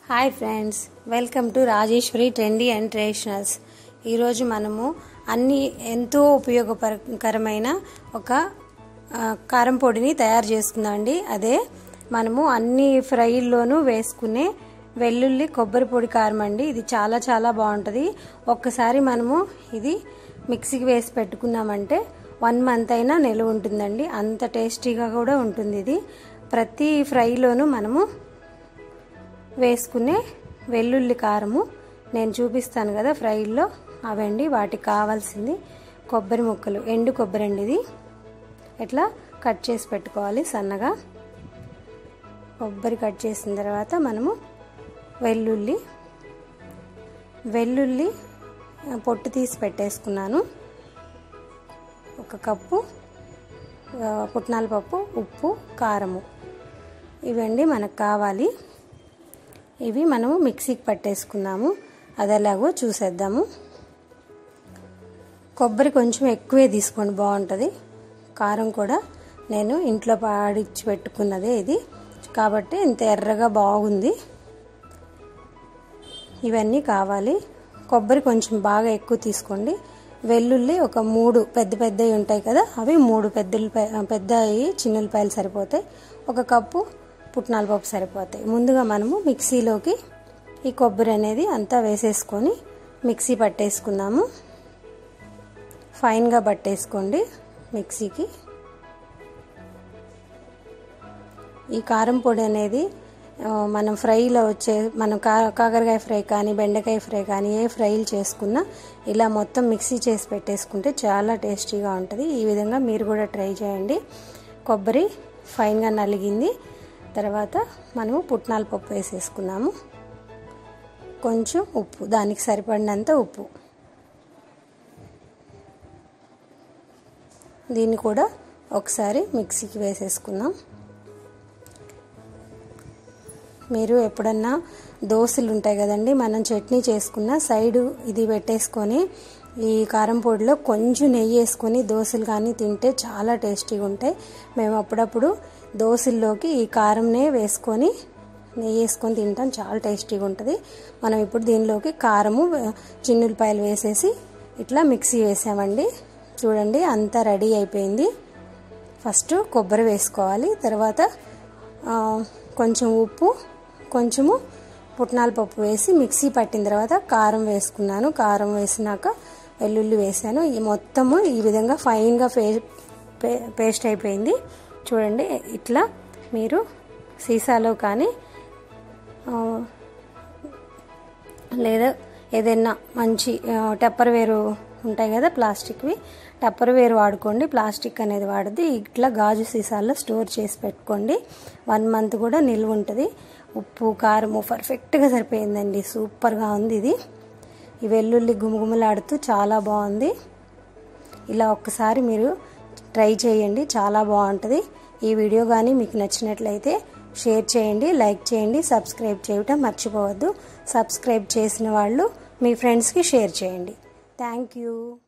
hi friends welcome to Rajeshwari trendy and traditionals ఈరోజు మనము అన్ని ఎంతో ఉపయోగకరమైన ఒక ఆ, కారం పొడిని తయారు చేసుకుందామండి అదే మనము అన్ని ఫ్రైల్లోనూ వేసుకునే వెల్లుల్లి కొబ్బరి పొడి కారం అండి ఇది చాలా చాలా బాగుంటుంది ఒక్కసారి మనము ఇది మిక్సీకి వేసి పెట్టుకున్నామంటే వన్ మంత్ అయినా నిలువ ఉంటుందండి అంత టేస్టీగా కూడా ఉంటుంది ఇది ప్రతి ఫ్రైలోనూ మనము వేసుకునే వెల్లుల్లి కారము నేను చూపిస్తాను కదా ఫ్రైల్లో అవండి వాటికి కావాల్సింది కొబ్బరి ముక్కలు ఎండు కొబ్బరి అండి ఇది ఇట్లా కట్ చేసి పెట్టుకోవాలి సన్నగా కొబ్బరి కట్ చేసిన తర్వాత మనము వెల్లుల్లి వెల్లుల్లి పొట్టు తీసి పెట్టేసుకున్నాను ఒక కప్పు పుట్నాల పప్పు ఉప్పు కారము ఇవండి మనకు కావాలి ఇవి మనము మిక్సీకి పట్టేసుకున్నాము అది ఎలాగో చూసేద్దాము కొబ్బరి కొంచెం ఎక్కువే తీసుకోండి బాగుంటుంది కారం కూడా నేను ఇంట్లో పాడిచ్చి పెట్టుకున్నదే ఇది కాబట్టి ఇంత ఎర్రగా బాగుంది ఇవన్నీ కావాలి కొబ్బరి కొంచెం బాగా ఎక్కువ తీసుకోండి వెల్లుల్లి ఒక మూడు పెద్ద పెద్దవి ఉంటాయి కదా అవి మూడు పెద్ద పెద్దవి చిన్నులపాయలు సరిపోతాయి ఒక కప్పు పుట్నాల పప్పు సరిపోతాయి ముందుగా మనము మిక్సీలోకి ఈ కొబ్బరి అనేది అంతా వేసేసుకొని మిక్సీ పట్టేసుకుందాము ఫైన్గా పట్టేసుకోండి మిక్సీకి ఈ కారం పొడి అనేది మనం ఫ్రైలో వచ్చే మనం కా కాకరకాయ ఫ్రై కానీ బెండకాయ ఫ్రై కానీ ఏ ఫ్రైలు చేసుకున్నా ఇలా మొత్తం మిక్సీ చేసి పెట్టేసుకుంటే చాలా టేస్టీగా ఉంటుంది ఈ విధంగా మీరు కూడా ట్రై చేయండి కొబ్బరి ఫైన్గా నలిగింది తర్వాత మనము పుట్నాల పప్పు వేసేసుకున్నాము కొంచెం ఉప్పు దానికి సరిపడినంత ఉప్పు దీన్ని కూడా ఒకసారి మిక్సీకి వేసేసుకుందాం మీరు ఎప్పుడన్నా దోశలు ఉంటాయి కదండి మనం చట్నీ చేసుకున్న సైడు ఇది పెట్టేసుకొని ఈ కారం పొడిలో కొంచెం నెయ్యి వేసుకొని దోశలు కానీ తింటే చాలా టేస్టీగా ఉంటాయి మేము అప్పుడప్పుడు దోశల్లోకి ఈ కారంనే వేసుకొని నెయ్యి వేసుకొని తింటాం చాలా టేస్టీగా ఉంటుంది మనం ఇప్పుడు దీనిలోకి కారము చిన్నులపాయలు వేసేసి ఇట్లా మిక్సీ వేసామండి చూడండి అంతా రెడీ అయిపోయింది ఫస్ట్ కొబ్బరి వేసుకోవాలి తర్వాత కొంచెం ఉప్పు కొంచెము పుట్నాల పప్పు వేసి మిక్సీ పట్టిన తర్వాత కారం వేసుకున్నాను కారం వేసినాక వెల్లుల్లి వేసాను ఈ మొత్తము ఈ విధంగా ఫైన్గా పే పేస్ట్ అయిపోయింది చూడండి ఇట్లా మీరు సీసాలో కానీ లేదా ఏదైనా మంచి టెప్పర్ వేరు ఉంటాయి కదా ప్లాస్టిక్వి టప్పర్ వేరు వాడుకోండి ప్లాస్టిక్ అనేది వాడద్దు ఇట్లా గాజు సీసాల్లో స్టోర్ చేసి పెట్టుకోండి వన్ మంత్ కూడా నిల్వ ఉంటుంది ఉప్పు కారము పర్ఫెక్ట్గా సరిపోయిందండి సూపర్గా ఉంది ఇది ఈ వెల్లుల్లి గుమగుమలాడుతూ చాలా బాగుంది ఇలా ఒక్కసారి మీరు ట్రై చేయండి చాలా బాగుంటుంది ఈ వీడియో కానీ మీకు నచ్చినట్లయితే షేర్ చేయండి లైక్ చేయండి సబ్స్క్రైబ్ చేయటం మర్చిపోవద్దు సబ్స్క్రైబ్ చేసిన వాళ్ళు మీ ఫ్రెండ్స్కి షేర్ చేయండి థ్యాంక్ యూ